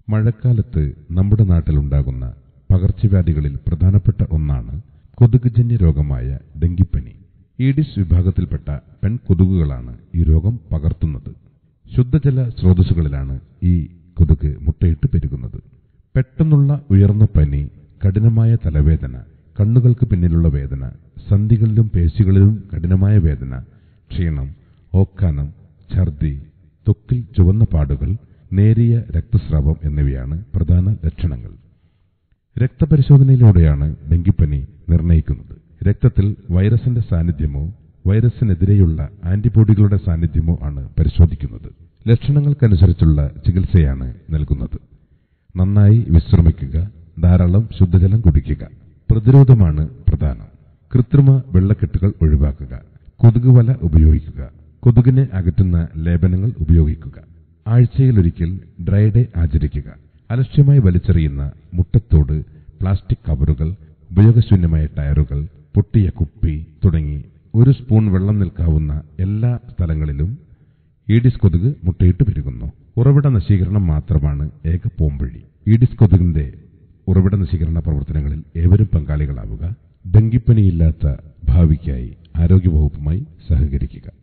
മഴക്കാലത്ത് നമ്മുടെ നാട്ടിലുണ്ടാകുന്ന പകർച്ചവ്യാധികളിൽ പ്രധാനപ്പെട്ട ഒന്നാണ് കൊതുകുജന്യ രോഗമായ ഡെങ്കിപ്പനി ഈഡിസ് വിഭാഗത്തിൽപ്പെട്ട പെൺകൊതുകുകളാണ് ഈ രോഗം പകർത്തുന്നത് ശുദ്ധജല സ്രോതസ്സുകളിലാണ് ഈ കൊതുക് മുട്ടയിട്ട് പെരുകുന്നത് പെട്ടെന്നുള്ള ഉയർന്ന പനി കഠിനമായ തലവേദന കണ്ണുകൾക്ക് പിന്നിലുള്ള വേദന സന്ധികളിലും പേശികളിലും കഠിനമായ വേദന ക്ഷീണം ഓക്കാനം ഛർദി ത്വക്കിൽ ചുവന്ന പാടുകൾ നേരിയ രക്തസ്രാവം എന്നിവയാണ് പ്രധാന ലക്ഷണങ്ങൾ രക്തപരിശോധനയിലൂടെയാണ് ഡെങ്കിപ്പനി നിർണയിക്കുന്നത് രക്തത്തിൽ വൈറസിന്റെ സാന്നിധ്യമോ വൈറസിനെതിരെയുള്ള ആന്റിബോഡികളുടെ സാന്നിധ്യമോ ആണ് പരിശോധിക്കുന്നത് ലക്ഷണങ്ങൾക്കനുസരിച്ചുള്ള ചികിത്സയാണ് നൽകുന്നത് നന്നായി വിശ്രമിക്കുക ധാരാളം ശുദ്ധജലം കുടിക്കുക പ്രതിരോധമാണ് പ്രധാനം കൃത്രിമ വെള്ളക്കെട്ടുകൾ ഒഴിവാക്കുക കൊതുകുവല ഉപയോഗിക്കുക കൊതുകിനെ അകറ്റുന്ന ലേപനങ്ങൾ ഉപയോഗിക്കുക ആഴ്ചയിലൊരിക്കൽ ഡ്രൈ ഡേ ആചരിക്കുക അലക്ഷ്യമായി വലിച്ചെറിയുന്ന മുട്ടത്തോട് പ്ലാസ്റ്റിക് കവറുകൾ ഉപയോഗശൂന്യമായ ടയറുകൾ പൊട്ടിയ കുപ്പി തുടങ്ങി ഒരു സ്പൂൺ വെള്ളം നിൽക്കാവുന്ന എല്ലാ സ്ഥലങ്ങളിലും ഈഡിസ് കൊതുക് മുട്ടയിട്ട് പെരുകുന്നു ഉറവിട നശീകരണം മാത്രമാണ് ഏക പോംവഴി ഈഡിസ് കൊതുകിന്റെ ഉറവിട നശീകരണ പ്രവർത്തനങ്ങളിൽ ഏവരും പങ്കാളികളാവുക ഡെങ്കിപ്പനിയില്ലാത്ത ഭാവിക്കായി ആരോഗ്യവകുപ്പുമായി സഹകരിക്കുക